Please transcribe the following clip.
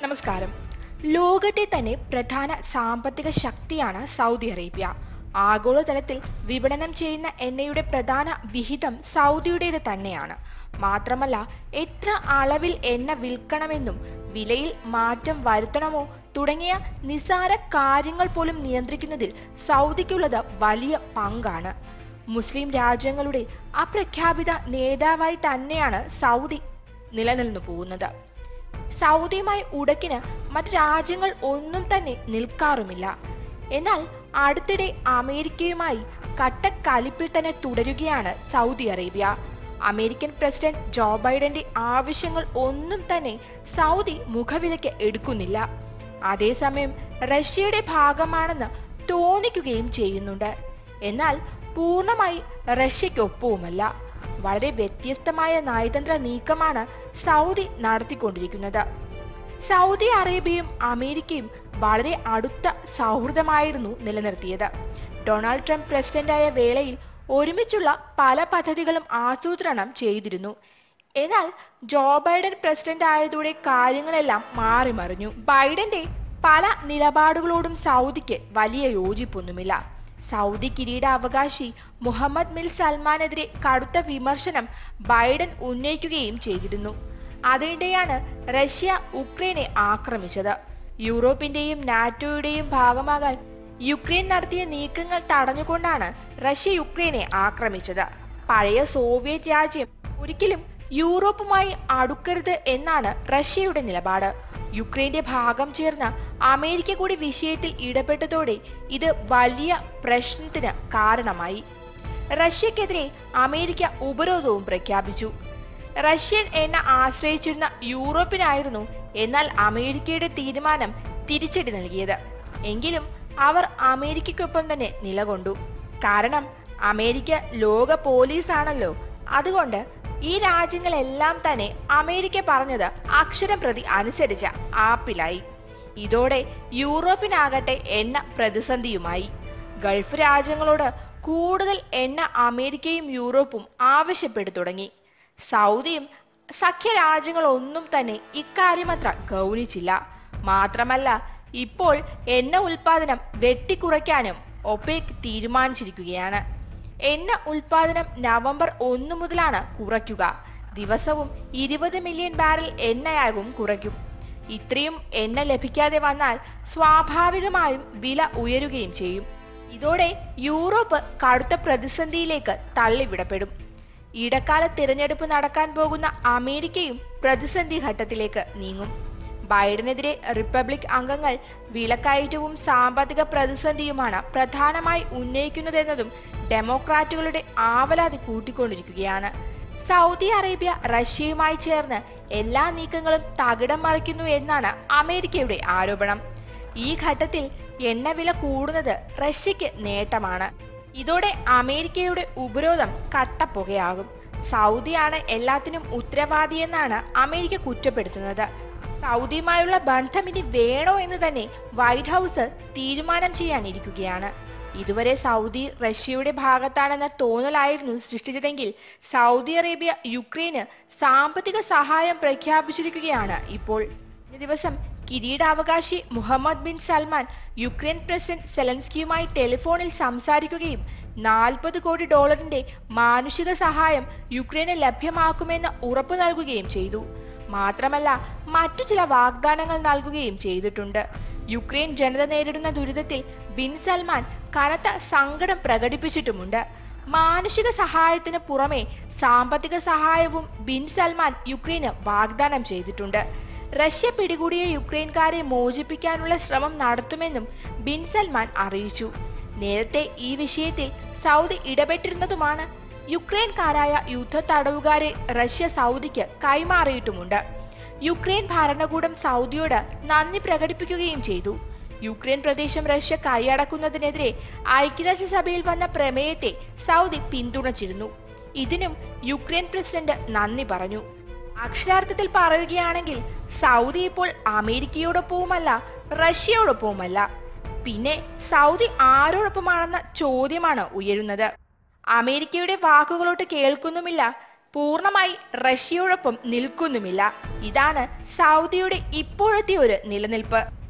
നമസ്കാരം ലോകത്തെ തന്നെ പ്രധാന സാമ്പത്തിക ശക്തിയാണ് സൗദി അറേബ്യ ആഗോളതലത്തിൽ വിപണനം ചെയ്യുന്ന എണ്ണയുടെ പ്രധാന വിഹിതം സൗദിയുടേത് തന്നെയാണ് മാത്രമല്ല എത്ര അളവിൽ എണ്ണ വിൽക്കണമെന്നും വിലയിൽ മാറ്റം വരുത്തണമോ തുടങ്ങിയ നിസാര കാര്യങ്ങൾ പോലും നിയന്ത്രിക്കുന്നതിൽ സൗദിക്കുള്ളത് വലിയ പങ്കാണ് മുസ്ലിം രാജ്യങ്ങളുടെ അപ്രഖ്യാപിത നേതാവായി തന്നെയാണ് സൗദി നിലനിന്നു പോകുന്നത് സൗദിയുമായി ഉടക്കിന് മറ്റു രാജ്യങ്ങൾ ഒന്നും തന്നെ നിൽക്കാറുമില്ല എന്നാൽ അടുത്തിടെ അമേരിക്കയുമായി കട്ടക്കലിപ്പിൽ തന്നെ തുടരുകയാണ് Saudi Arabia American president Joe ബൈഡന്റെ ആവശ്യങ്ങൾ ഒന്നും തന്നെ സൗദി മുഖവിലയ്ക്ക് എടുക്കുന്നില്ല അതേസമയം റഷ്യയുടെ ഭാഗമാണെന്ന് തോന്നിക്കുകയും ചെയ്യുന്നുണ്ട് എന്നാൽ പൂർണ്ണമായി റഷ്യയ്ക്കൊപ്പവുമല്ല വളരെ വ്യത്യസ്തമായ നയതന്ത്ര നീക്കമാണ് സൗദി നടത്തിക്കൊണ്ടിരിക്കുന്നത് സൗദി അറേബ്യയും അമേരിക്കയും വളരെ അടുത്ത സൗഹൃദമായിരുന്നു നിലനിർത്തിയത് ഡൊണാൾഡ് ട്രംപ് പ്രസിഡന്റായ വേളയിൽ ഒരുമിച്ചുള്ള പല പദ്ധതികളും ആസൂത്രണം ചെയ്തിരുന്നു എന്നാൽ ജോ ബൈഡൻ പ്രസിഡന്റ് ആയതോടെ കാര്യങ്ങളെല്ലാം മാറിമറിഞ്ഞു ബൈഡന്റെ പല നിലപാടുകളോടും സൗദിക്ക് വലിയ യോജിപ്പൊന്നുമില്ല സൗദി കിരീടാവകാശി മുഹമ്മദ് ബിൻ സൽമാനെതിരെ കടുത്ത വിമർശനം ബൈഡൻ ഉന്നയിക്കുകയും ചെയ്തിരുന്നു അതിനിടെയാണ് റഷ്യ ഉക്രൈനെ ആക്രമിച്ചത് യൂറോപ്പിന്റെയും നാറ്റോയുടെയും ഭാഗമാകാൻ യുക്രൈൻ നടത്തിയ നീക്കങ്ങൾ തടഞ്ഞുകൊണ്ടാണ് റഷ്യ യുക്രൈനെ ആക്രമിച്ചത് പഴയ സോവിയറ്റ് രാജ്യം ഒരിക്കലും യൂറോപ്പുമായി അടുക്കരുത് എന്നാണ് റഷ്യയുടെ നിലപാട് യുക്രൈന്റെ ഭാഗം ചേർന്ന അമേരിക്ക കൂടി വിഷയത്തിൽ ഇടപെട്ടതോടെ ഇത് വലിയ പ്രശ്നത്തിന് കാരണമായി റഷ്യക്കെതിരെ അമേരിക്ക ഉപരോധവും പ്രഖ്യാപിച്ചു റഷ്യൻ എണ്ണ ആശ്രയിച്ചിരുന്ന യൂറോപ്പിനായിരുന്നു എന്നാൽ അമേരിക്കയുടെ തീരുമാനം തിരിച്ചടി നൽകിയത് എങ്കിലും അവർ അമേരിക്കയ്ക്കൊപ്പം തന്നെ നിലകൊണ്ടു കാരണം അമേരിക്ക ലോക പോലീസാണല്ലോ അതുകൊണ്ട് ഈ രാജ്യങ്ങളെല്ലാം തന്നെ അമേരിക്ക പറഞ്ഞത് അക്ഷരം പ്രതി അനുസരിച്ച ആപ്പിലായി ഇതോടെ യൂറോപ്പിനാകട്ടെ എണ്ണ പ്രതിസന്ധിയുമായി ഗൾഫ് രാജ്യങ്ങളോട് കൂടുതൽ എണ്ണ അമേരിക്കയും യൂറോപ്പും ആവശ്യപ്പെട്ടു തുടങ്ങി സൗദിയും സഖ്യ രാജ്യങ്ങളൊന്നും തന്നെ ഇക്കാര്യമത്ര ഗൗനിച്ചില്ല മാത്രമല്ല ഇപ്പോൾ എണ്ണ ഉൽപാദനം വെട്ടിക്കുറയ്ക്കാനും ഒപെക് തീരുമാനിച്ചിരിക്കുകയാണ് എണ്ണ ഉൽപാദനം നവംബർ ഒന്ന് മുതലാണ് കുറയ്ക്കുക ദിവസവും ഇരുപത് മില്യൺ ബാരൽ എണ്ണയാകും കുറയ്ക്കും ഇത്രയും എണ്ണ ലഭിക്കാതെ വന്നാൽ സ്വാഭാവികമായും വില ഉയരുകയും ചെയ്യും ഇതോടെ യൂറോപ്പ് കടുത്ത പ്രതിസന്ധിയിലേക്ക് തള്ളിവിടപ്പെടും ഇടക്കാല തിരഞ്ഞെടുപ്പ് നടക്കാൻ പോകുന്ന അമേരിക്കയും പ്രതിസന്ധി ഘട്ടത്തിലേക്ക് നീങ്ങും ബൈഡനെതിരെ റിപ്പബ്ലിക് അംഗങ്ങൾ വിലക്കയറ്റവും സാമ്പത്തിക പ്രതിസന്ധിയുമാണ് പ്രധാനമായി ഉന്നയിക്കുന്നതെന്നതും ഡെമോക്രാറ്റുകളുടെ ആവലാതി കൂട്ടിക്കൊണ്ടിരിക്കുകയാണ് സൗദി അറേബ്യ റഷ്യയുമായി ചേർന്ന് എല്ലാ നീക്കങ്ങളും തകിടം മറിക്കുന്നു എന്നാണ് അമേരിക്കയുടെ ആരോപണം ഈ ഘട്ടത്തിൽ എണ്ണവില കൂടുന്നത് റഷ്യക്ക് നേട്ടമാണ് ഇതോടെ അമേരിക്കയുടെ ഉപരോധം കട്ടപ്പുകയാകും സൗദിയാണ് എല്ലാത്തിനും ഉത്തരവാദിയെന്നാണ് അമേരിക്ക കുറ്റപ്പെടുത്തുന്നത് സൗദിയുമായുള്ള ബന്ധം ഇനി വേണോ എന്ന് തന്നെ വൈറ്റ് ഹൗസ് തീരുമാനം ചെയ്യാനിരിക്കുകയാണ് ഇതുവരെ സൗദി റഷ്യയുടെ ഭാഗത്താണെന്ന തോന്നലായിരുന്നു സൃഷ്ടിച്ചതെങ്കിൽ സൗദി അറേബ്യ യുക്രൈന് സാമ്പത്തിക സഹായം പ്രഖ്യാപിച്ചിരിക്കുകയാണ് ഇപ്പോൾ ഈ ദിവസം കിരീടാവകാശി Mohammed bin Salman Ukraine president സെലൻസ്കിയുമായി ടെലിഫോണിൽ സംസാരിക്കുകയും നാൽപ്പത് കോടി ഡോളറിന്റെ മാനുഷിക സഹായം യുക്രൈന് ലഭ്യമാക്കുമെന്ന് ഉറപ്പു നൽകുകയും ചെയ്തു മാത്രമല്ല മറ്റു ചില വാഗ്ദാനങ്ങൾ നൽകുകയും ചെയ്തിട്ടുണ്ട് യുക്രൈൻ ജനത നേരിടുന്ന ദുരിതത്തിൽ ബിൻ സൽമാൻ കനത്ത സങ്കടം പ്രകടിപ്പിച്ചിട്ടുമുണ്ട് മാനുഷിക സഹായത്തിന് പുറമെ സാമ്പത്തിക സഹായവും ബിൻ സൽമാൻ യുക്രൈന് വാഗ്ദാനം ചെയ്തിട്ടുണ്ട് റഷ്യ പിടികൂടിയ യുക്രൈൻകാരെ മോചിപ്പിക്കാനുള്ള ശ്രമം നടത്തുമെന്നും ബിൻ സൽമാൻ അറിയിച്ചു നേരത്തെ ഈ വിഷയത്തിൽ സൗദി ഇടപെട്ടിരുന്നതുമാണ് യുക്രൈൻകാരായ യുദ്ധ തടവുകാരെ റഷ്യ സൗദിക്ക് കൈമാറിയിട്ടുമുണ്ട് യുക്രൈൻ ഭരണകൂടം സൗദിയോട് നന്ദി പ്രകടിപ്പിക്കുകയും ചെയ്തു യുക്രൈൻ പ്രദേശം റഷ്യ കൈയടക്കുന്നതിനെതിരെ ഐക്യരാഷ്ട്രസഭയിൽ വന്ന പ്രമേയത്തെ സൗദി പിന്തുണച്ചിരുന്നു ഇതിനും യുക്രൈൻ പ്രസിഡന്റ് നന്ദി പറഞ്ഞു അക്ഷരാർത്ഥത്തിൽ പറയുകയാണെങ്കിൽ സൗദി ഇപ്പോൾ അമേരിക്കയോടൊപ്പവുമല്ല റഷ്യയോടൊപ്പവുമല്ല പിന്നെ സൗദി ആരോടൊപ്പമാണെന്ന ചോദ്യമാണ് ഉയരുന്നത് അമേരിക്കയുടെ വാക്കുകളോട്ട് കേൾക്കുന്നുമില്ല പൂർണ്ണമായി റഷ്യയോടൊപ്പം നിൽക്കുന്നുമില്ല ഇതാണ് സൗദിയുടെ ഇപ്പോഴത്തെ ഒരു നിലനിൽപ്പ്